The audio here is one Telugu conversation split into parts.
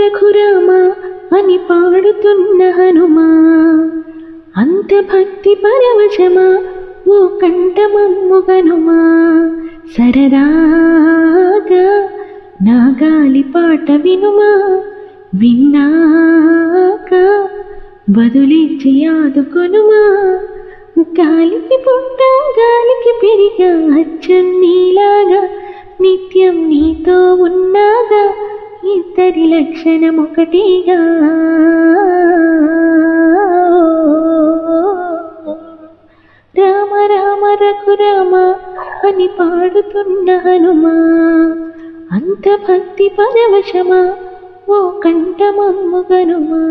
రఘురామ అని పాడుతున్న హనుమా అంత భక్తి పరవశమా ఓ కంఠమమ్ముగనుమా సరదాగా నా గాలి పాట వినుమా విన్నాక బదులిచ్చి ఆదుకొనుమా గాలికి పుట్ట గాలికి పెరిగా అచ్చం నీలాగా నిత్యం నీతో ఉన్నాగా ఇద్దరి లక్షణం ఒకటిగా రామ రామ రఘురామ అని పాడుతున్న హనుమా అంత భక్తి పరవశమా ఓ కంఠమమ్ముగనుమా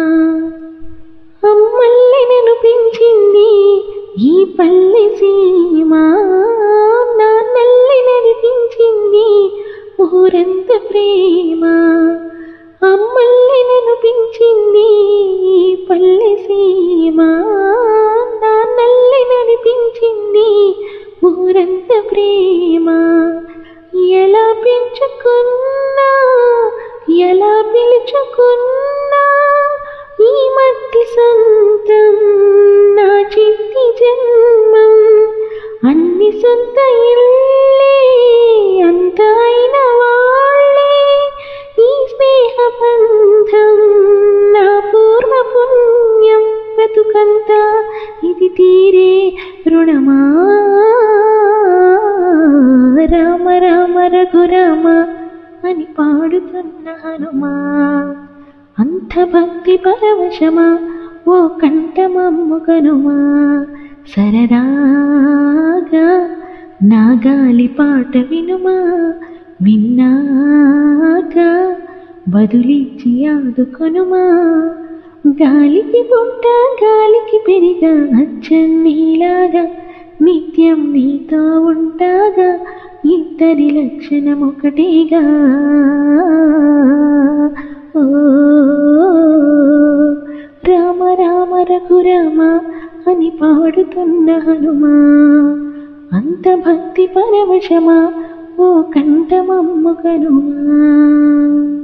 అమ్మల్ని ననిపించింది ఈ పల్లె సీమ నాన్నల్ని నడిపించింది ఊరంత ప్రేమ అమ్మల్ని ననిపించింది ఈ పల్లె సీమ నాన్నల్ని నడిపించింది ఊరంత ప్రేమ ఎలా పెంచుకున్నా ఎలా పిలుచుకున్నా ఈ మట్టి సొంతం నా చిట్టి జన్మం అన్ని సొంత ఇల్లే అంత అయిన వాళ్ళే ఈ స్నేహ బంధం నా పూర్వ పుణ్యం బ్రతుకంతా ఇది తీరే రుణమా రామ రామ రఘురామ అని పాడుతున్న హనుమా అంత భక్తి పరవశమా ఓ కంఠమమ్ముగనుమా సరదాగా నా గాలి పాట వినుమా విన్నాక బదులిచ్చి ఆదుకొనుమా గాలికి పుట్ట గాలికి పెరిగా అచ్చం నీలాగా నిత్యం నీతో ఉంటాగా ఇద్దరి లక్షణం ఒకటిగా ఓ రామ రామ రఘురామ అని పాడుతున్న హనుమా అంత భక్తి పరవశమా ఓ కంఠమమ్ముగనుమా